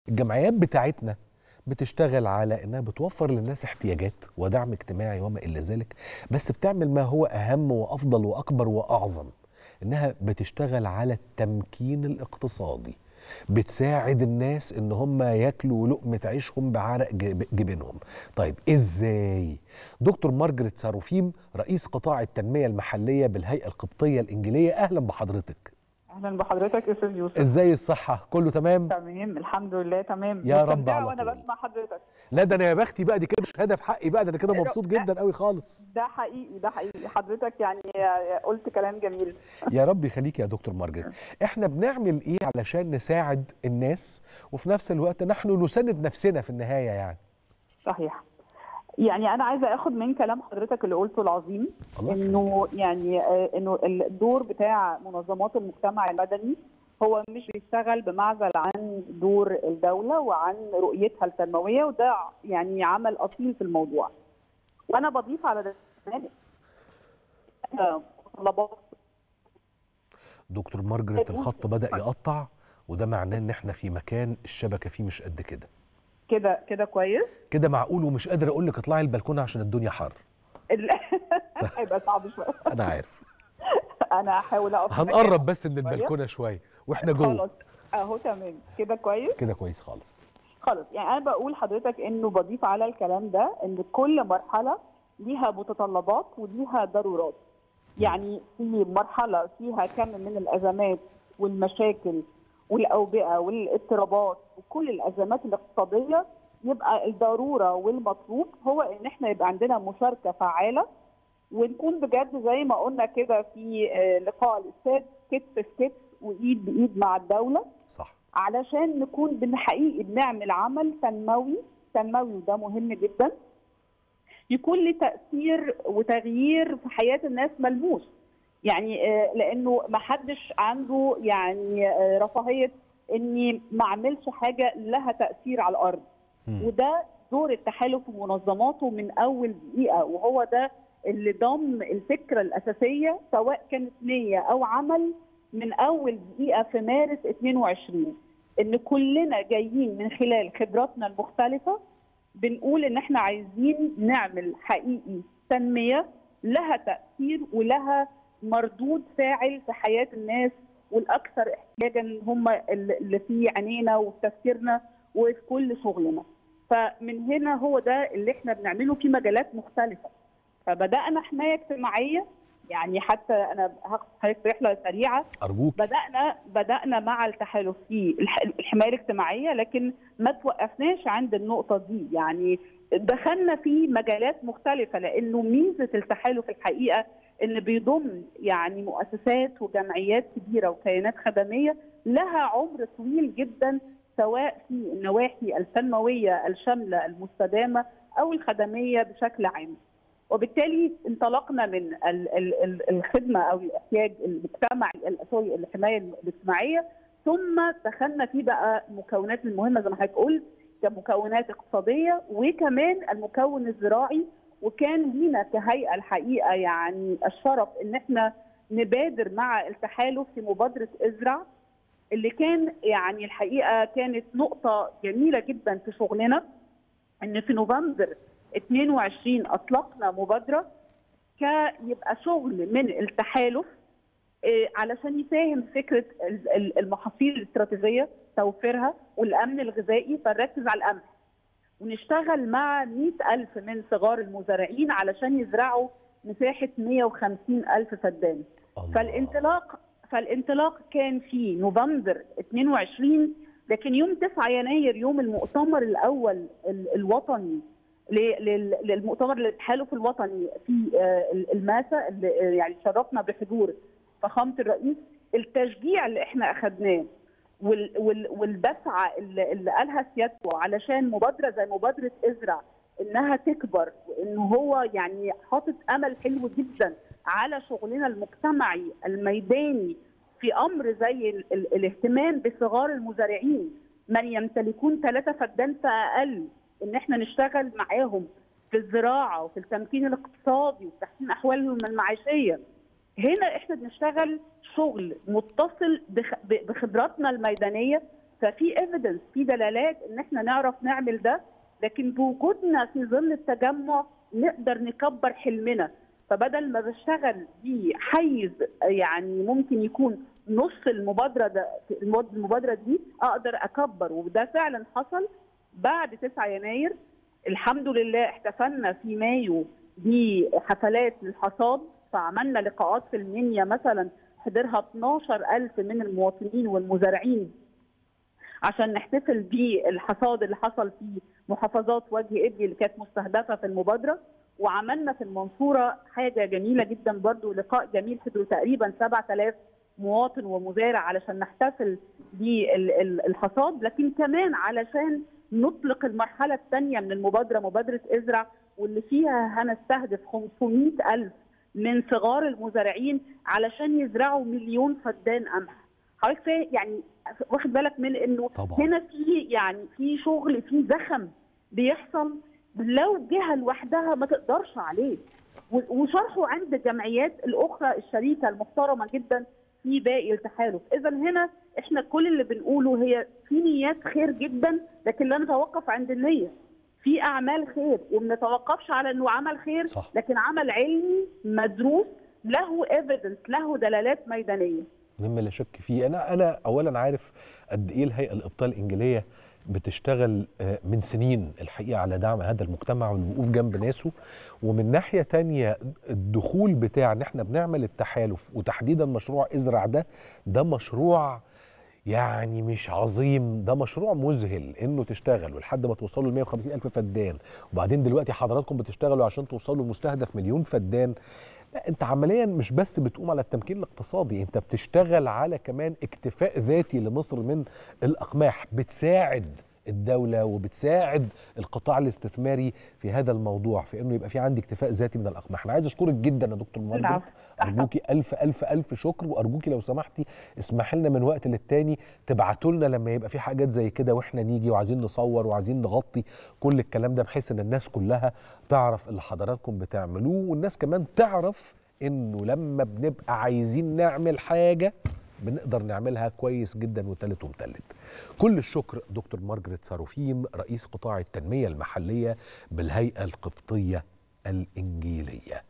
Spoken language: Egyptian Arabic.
الجمعيات بتاعتنا بتشتغل على انها بتوفر للناس احتياجات ودعم اجتماعي وما الى ذلك بس بتعمل ما هو اهم وافضل واكبر واعظم انها بتشتغل على التمكين الاقتصادي بتساعد الناس ان هم ياكلوا لقمه عيشهم بعرق جب- جبينهم طيب ازاي دكتور مارجريت ساروفيم رئيس قطاع التنميه المحليه بالهيئه القبطيه الانجيليه اهلا بحضرتك اهلا بحضرتك يا استاذ يوسف ازاي الصحه كله تمام تمام الحمد لله تمام يا رب مستمتعة على وانا طول. بسمع حضرتك لا ده انا يا بختي بقى دي كده شهاده في حقي بقى ده انا كده مبسوط جدا قوي خالص ده حقيقي ده حقيقي حضرتك يعني قلت كلام جميل يا رب يخليك يا دكتور مارجريت احنا بنعمل ايه علشان نساعد الناس وفي نفس الوقت نحن نساند نفسنا في النهايه يعني صحيح يعني انا عايزه اخد من كلام حضرتك اللي قلته العظيم الله انه يعني آه، انه الدور بتاع منظمات المجتمع المدني هو مش بيشتغل بمعزل عن دور الدوله وعن رؤيتها التنمويه وده يعني عمل اصيل في الموضوع وانا بضيف على ده كمان آه، متطلبات دكتور مارجريت الخط بدا يقطع وده معناه ان احنا في مكان الشبكه فيه مش قد كده كده كده كويس كده معقول ومش قادر اقول لك اطلعي البلكونه عشان الدنيا حر ال- هيبقى صعب شويه انا عارف انا هحاول اقف في هنقرب مكان بس من شوية. البلكونه شويه واحنا جوه خلاص اهو تمام كده كويس كده كويس خالص خلاص يعني انا بقول حضرتك انه بضيف على الكلام ده ان كل مرحله ليها متطلبات وليها ضرورات يعني في مرحله فيها كم من الازمات والمشاكل والاوبئه والاضطرابات وكل الازمات الاقتصاديه يبقى الضروره والمطلوب هو ان احنا يبقى عندنا مشاركه فعاله ونكون بجد زي ما قلنا كده في آه، لقاء الاستاذ كتف في كتف وايد بايد مع الدوله صح علشان نكون بالحقيقي بنعمل عمل تنموي تنموي وده مهم جدا يكون له تاثير وتغيير في حياه الناس ملموس يعني آه، لانه ما حدش عنده يعني آه، رفاهيه اني ما اعملش حاجه لها تاثير على الارض مم. وده دور التحالف ومنظماته من اول دقيقه وهو ده اللي ضم الفكره الاساسيه سواء كانت نيه او عمل من اول دقيقه في مارس 22 ان كلنا جايين من خلال خبراتنا المختلفه بنقول ان احنا عايزين نعمل حقيقي تنميه لها تاثير ولها مردود فاعل في حياه الناس والاكثر احتياجا هم اللي في عينينا وفي تفكيرنا وفي كل شغلنا. فمن هنا هو ده اللي احنا بنعمله في مجالات مختلفه. فبدانا حمايه اجتماعيه يعني حتى انا هاخد حضرتك رحله سريعه ارجوك بدانا بدانا مع التحالف في الح- الحمايه الاجتماعيه لكن ما توقفناش عند النقطه دي يعني دخلنا في مجالات مختلفه لانه ميزه التحالف الحقيقه ان بيضم يعني مؤسسات وجمعيات كبيره وكيانات خدميه لها عمر طويل جدا سواء في النواحي التنمويه الشامله المستدامه او الخدميه بشكل عام. وبالتالي انطلقنا من ال- ال- ال- الخدمه او الاحتياج المجتمعي ال- سوري الحمايه الاجتماعيه ثم دخلنا في بقى المكونات المهمه زي ما حضرتك قلت كمكونات اقتصاديه وكمان المكون الزراعي وكان لينا كهيئه الحقيقه يعني الشرف ان احنا نبادر مع التحالف في مبادره ازرع اللي كان يعني الحقيقه كانت نقطه جميله جدا في شغلنا ان في نوفمبر 22 اطلقنا مبادره كيبقى شغل من التحالف آه، علشان يساهم في فكره ال- ال- المحاصيل الاستراتيجيه توفيرها والامن الغذائي فنركز على القمح ونشتغل مع 100 ألف من صغار المزارعين علشان يزرعوا مساحة 150 ألف فدان الله. فالانطلاق فالانطلاق كان في نوفمبر 22 لكن يوم 9 يناير يوم المؤتمر الاول ال- الوطني ل- لل- للمؤتمر للتحالف الوطني في آه، ال- الماسا اللي آه، يعني شرفنا بحضور فخامه الرئيس التشجيع اللي احنا اخذناه وال- وال- والدفعه اللي اللي قالها سيادته علشان مبادره زي مبادره ازرع انها تكبر وان هو يعني حاطط امل حلو جدا على شغلنا المجتمعي الميداني في امر زي ال ال الاهتمام بصغار المزارعين من يمتلكون ثلاثه فدان فاقل ان احنا نشتغل معاهم في الزراعه وفي التمكين الاقتصادي وتحسين احوالهم المعيشيه هنا احنا بنشتغل شغل متصل بخ- ب- بخبراتنا الميدانيه ففي ايفيدنس في دلالات ان احنا نعرف نعمل ده لكن بوجودنا في ظل التجمع نقدر نكبر حلمنا فبدل ما بشتغل بحيز يعني ممكن يكون نص المبادره ده المبادره دي اقدر اكبر وده فعلا حصل بعد 9 يناير الحمد لله احتفلنا في مايو بحفلات للحصاد فعملنا لقاءات في المنيا مثلا حضرها 12000 من المواطنين والمزارعين عشان نحتفل بالحصاد اللي حصل في محافظات وجه ابلي اللي كانت مستهدفه في المبادره وعملنا في المنصوره حاجه جميله جدا برضو لقاء جميل حضروا تقريبا 7000 مواطن ومزارع علشان نحتفل بالحصاد لكن كمان علشان نطلق المرحله الثانيه من المبادره مبادره ازرع واللي فيها هنستهدف 500 ألف من صغار المزارعين علشان يزرعوا مليون فدان قمح حضرتك يعني واخد بالك من انه طبعا. هنا في يعني في شغل في زخم بيحصل لو جهه لوحدها ما تقدرش عليه وشرحه عند الجمعيات الاخرى الشريكه المحترمه جدا في باقي التحالف اذا هنا احنا كل اللي بنقوله هي في نيات خير جدا لكن لا نتوقف عند النيه في اعمال خير وما نتوقفش على انه عمل خير صح. لكن عمل علمي مدروس له ايفيدنس له دلالات ميدانيه مما لا شك فيه انا انا اولا عارف قد ايه الهيئه الابطال الانجيليه بتشتغل من سنين الحقيقه على دعم هذا المجتمع والوقوف جنب ناسه ومن ناحيه تانية الدخول بتاع ان احنا بنعمل التحالف وتحديدا مشروع ازرع ده ده مشروع يعني مش عظيم ده مشروع مذهل انه تشتغلوا لحد ما توصلوا ل 150 الف فدان وبعدين دلوقتي حضراتكم بتشتغلوا عشان توصلوا لمستهدف مليون فدان لا انت عمليا مش بس بتقوم على التمكين الاقتصادي انت بتشتغل على كمان اكتفاء ذاتي لمصر من الاقماح بتساعد الدولة وبتساعد القطاع الاستثماري في هذا الموضوع في انه يبقى في عندي اكتفاء ذاتي من الاقماح انا عايز اشكرك جدا يا دكتور مارجريت ارجوكي الف الف الف شكر وارجوكي لو سمحتي اسمحي لنا من وقت للتاني تبعتوا لنا لما يبقى في حاجات زي كده واحنا نيجي وعايزين نصور وعايزين نغطي كل الكلام ده بحيث ان الناس كلها تعرف اللي حضراتكم بتعملوه والناس كمان تعرف انه لما بنبقى عايزين نعمل حاجه بنقدر نعملها كويس جدا وتالت ومتلت كل الشكر دكتور مارجريت ساروفيم رئيس قطاع التنمية المحلية بالهيئة القبطية الإنجيلية